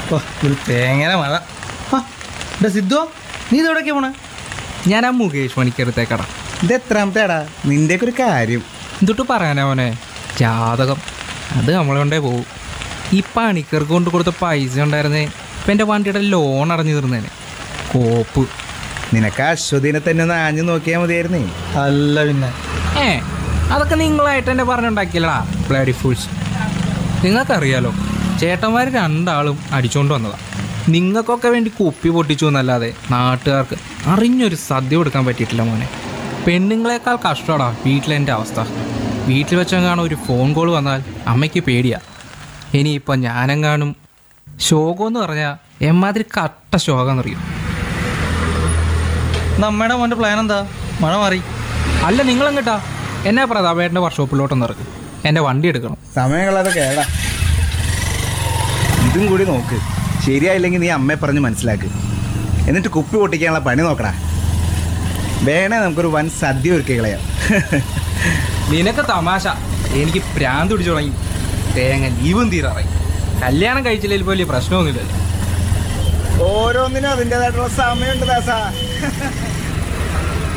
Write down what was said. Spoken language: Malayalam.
ഓ ഒരു തേങ്ങന മഴ ആ എടാ സിദ്ധു നീ ഇതെവിടേക്കാ പോണേ ഞാൻ ആ മുകേഷ് പണിക്കടുത്തേക്കടാ ഇത് എത്രാമത്തേടാ നിന്റെയൊക്കെ ഒരു കാര്യം എന്തൊട്ട് പറയാനാ മോനെ ജാതകം അത് നമ്മളെ കൊണ്ടേ പോവും ഈ പണിക്കർക്ക് കൊണ്ട് കൊടുത്ത പൈസ ഉണ്ടായിരുന്നേ ഇപ്പം എൻ്റെ വണ്ടിയുടെ ലോൺ അടഞ്ഞു തീർന്നേനെ കോപ്പ് നിനക്ക് അശ്വതിനെ തന്നെ ഒന്ന് ആഞ്ഞു നോക്കിയാൽ മതിയായിരുന്നേ അല്ല പിന്നെ ഏ അതൊക്കെ നിങ്ങളായിട്ട് എന്നെ പറഞ്ഞുണ്ടാക്കിയല്ലടാ ബ്ലഡി ഫുൾസ് നിങ്ങൾക്കറിയാലോ ചേട്ടന്മാർ രണ്ടാളും അടിച്ചുകൊണ്ട് വന്നതാ നിങ്ങൾക്കൊക്കെ വേണ്ടി കുപ്പി പൊട്ടിച്ചു എന്നല്ലാതെ നാട്ടുകാർക്ക് അറിഞ്ഞൊരു സദ്യ കൊടുക്കാൻ പറ്റിയിട്ടില്ല മോനെ പെണ്ണുങ്ങളെക്കാൾ കഷ്ടമാടാ വീട്ടിലെൻ്റെ അവസ്ഥ വീട്ടിൽ വെച്ചെങ്ങാനും ഒരു ഫോൺ കോൾ വന്നാൽ അമ്മയ്ക്ക് പേടിയാ ഇനിയിപ്പോൾ ഞാനെങ്ങാനും ശോകം എന്ന് പറഞ്ഞാൽ എമ്മാതിരി കട്ട ശോകം എന്നറിയും നമ്മയുടെ മോൻ്റെ പ്ലാൻ എന്താ മഴ മാറി അല്ല നിങ്ങളെങ്ങട്ടാ എന്നാ പ്രതാപേട്ടൻ്റെ വർക്ക്ഷോപ്പിലോട്ടൊന്ന് ഇറക്കും എൻ്റെ വണ്ടി എടുക്കണം സമയം കളയാതെ കേടാ ഇതും കൂടി നോക്ക് ശരിയായില്ലെങ്കിൽ നീ അമ്മയെ പറഞ്ഞ് മനസ്സിലാക്ക് എന്നിട്ട് കുപ്പി പൊട്ടിക്കാനുള്ള പണി നോക്കടാ വേണേ നമുക്കൊരു വൻ സദ്യ ഒരുക്കി കളയാം നിനക്ക് തമാശ എനിക്ക് പ്രാന്ത് പിടിച്ചു തുടങ്ങി തേങ്ങ ലീവും തീരാറായി കല്യാണം കഴിച്ചില്ലെങ്കിൽ വലിയ പ്രശ്നമൊന്നുമില്ലല്ലോ ഓരോന്നിനും അതിൻ്റെതായിട്ടുള്ള സമയമുണ്ട് ദാസാ